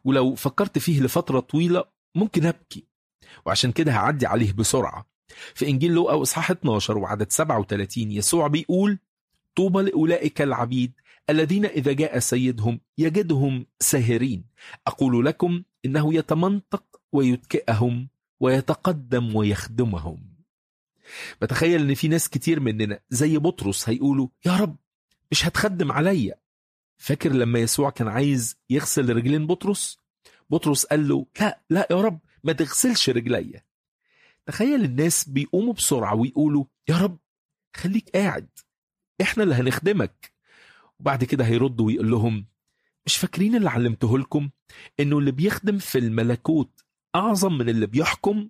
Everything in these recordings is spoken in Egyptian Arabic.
ولو فكرت فيه لفترة طويلة ممكن أبكي وعشان كده هعدي عليه بسرعة في إنجيل لوقا إصحاح 12 وعدد 37 يسوع بيقول طوبى لأولئك العبيد الذين إذا جاء سيدهم يجدهم ساهرين أقول لكم إنه يتمنطق ويتكئهم ويتقدم ويخدمهم بتخيل إن في ناس كتير مننا زي بطرس هيقولوا يا رب مش هتخدم عليا فاكر لما يسوع كان عايز يغسل رجلين بطرس بطرس قال له لا لا يا رب ما تغسلش رجليا تخيل الناس بيقوموا بسرعة ويقولوا يا رب خليك قاعد احنا اللي هنخدمك وبعد كده هيردوا ويقول لهم مش فاكرين اللي علمته لكم انه اللي بيخدم في الملكوت اعظم من اللي بيحكم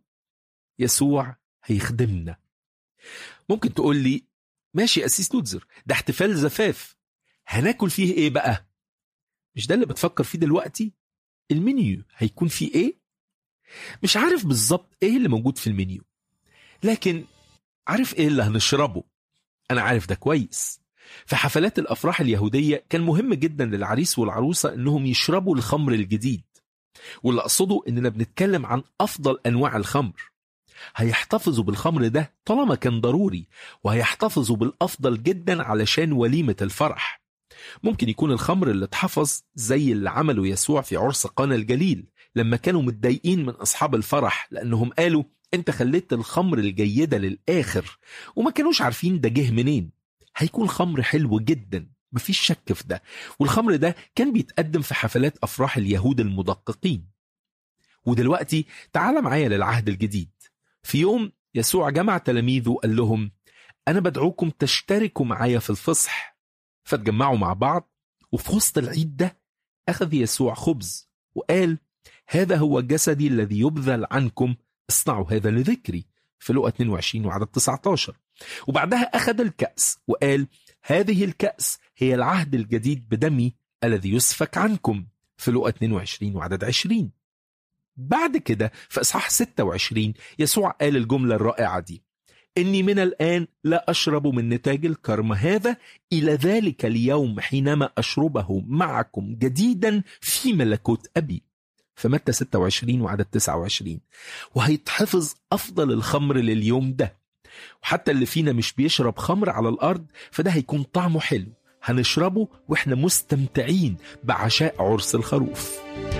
يسوع هيخدمنا ممكن تقول لي ماشي يا اسيس نوتزر ده احتفال زفاف هناكل فيه ايه بقى مش ده اللي بتفكر فيه دلوقتي المنيو هيكون فيه ايه مش عارف بالظبط ايه اللي موجود في المنيو لكن عارف ايه اللي هنشربه انا عارف ده كويس في حفلات الافراح اليهوديه كان مهم جدا للعريس والعروسه انهم يشربوا الخمر الجديد واللي اقصده اننا بنتكلم عن افضل انواع الخمر هيحتفظوا بالخمر ده طالما كان ضروري وهيحتفظوا بالافضل جدا علشان وليمه الفرح ممكن يكون الخمر اللي اتحفظ زي اللي عمله يسوع في عرس قانا الجليل لما كانوا متضايقين من اصحاب الفرح لانهم قالوا انت خليت الخمر الجيده للاخر وما كانوش عارفين ده جه منين هيكون خمر حلو جدا مفيش شك في ده والخمر ده كان بيتقدم في حفلات افراح اليهود المدققين ودلوقتي تعال معايا للعهد الجديد في يوم يسوع جمع تلاميذه وقال لهم انا بدعوكم تشتركوا معايا في الفصح فتجمعوا مع بعض وفي وسط العيد ده اخذ يسوع خبز وقال هذا هو جسدي الذي يبذل عنكم اصنعوا هذا لذكري في لقا 22 وعدد 19 وبعدها أخذ الكأس وقال هذه الكأس هي العهد الجديد بدمي الذي يسفك عنكم في لقا 22 وعدد 20 بعد كده في إصحاح 26 يسوع قال الجملة الرائعة دي إني من الآن لا أشرب من نتاج الكرم هذا إلى ذلك اليوم حينما أشربه معكم جديدا في ملكوت أبي في متى 26 وعدد 29 وهيتحفظ أفضل الخمر لليوم ده وحتى اللي فينا مش بيشرب خمر على الأرض فده هيكون طعمه حلو هنشربه واحنا مستمتعين بعشاء عرس الخروف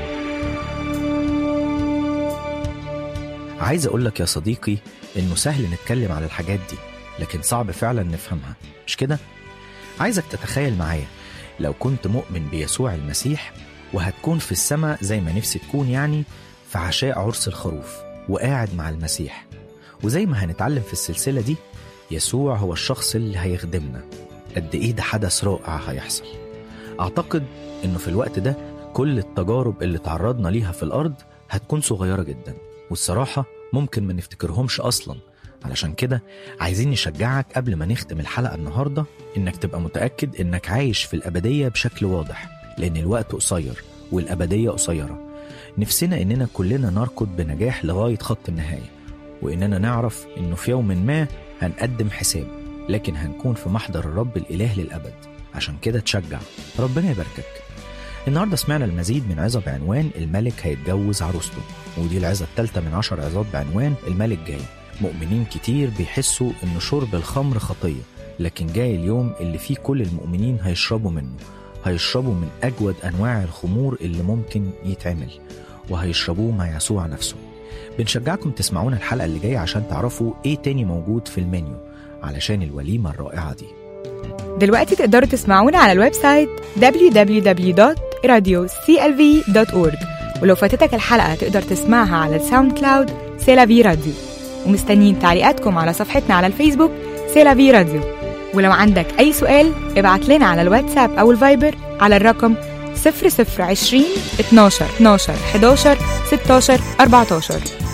عايز أقول لك يا صديقي إنه سهل نتكلم على الحاجات دي لكن صعب فعلا نفهمها مش كده؟ عايزك تتخيل معايا لو كنت مؤمن بيسوع المسيح وهتكون في السماء زي ما نفسي تكون يعني في عشاء عرس الخروف وقاعد مع المسيح وزي ما هنتعلم في السلسلة دي يسوع هو الشخص اللي هيخدمنا قد إيه ده حدث رائع هيحصل أعتقد إنه في الوقت ده كل التجارب اللي تعرضنا ليها في الأرض هتكون صغيرة جدا والصراحة ممكن ما نفتكرهمش أصلا علشان كده عايزين نشجعك قبل ما نختم الحلقة النهاردة إنك تبقى متأكد إنك عايش في الأبدية بشكل واضح لأن الوقت قصير والأبدية قصيرة نفسنا إننا كلنا نركض بنجاح لغاية خط النهاية وإننا نعرف إنه في يوم ما هنقدم حساب لكن هنكون في محضر الرب الإله للأبد عشان كده تشجع ربنا يباركك النهاردة سمعنا المزيد من عظة بعنوان الملك هيتجوز عروسته ودي العظة الثالثة من عشر عظات بعنوان الملك جاي مؤمنين كتير بيحسوا إن شرب الخمر خطية لكن جاي اليوم اللي فيه كل المؤمنين هيشربوا منه هيشربوا من أجود أنواع الخمور اللي ممكن يتعمل وهيشربوه مع يسوع نفسه بنشجعكم تسمعونا الحلقة اللي جاية عشان تعرفوا إيه تاني موجود في المنيو علشان الوليمة الرائعة دي دلوقتي تقدروا تسمعونا على الويب سايت www.radioclv.org ولو فاتتك الحلقة تقدر تسمعها على الساوند كلاود سيلافي راديو ومستنيين تعليقاتكم على صفحتنا على الفيسبوك سيلافي راديو ولو عندك أي سؤال ابعت لنا على الواتساب أو الفايبر على الرقم 0020 12 12 11 16 14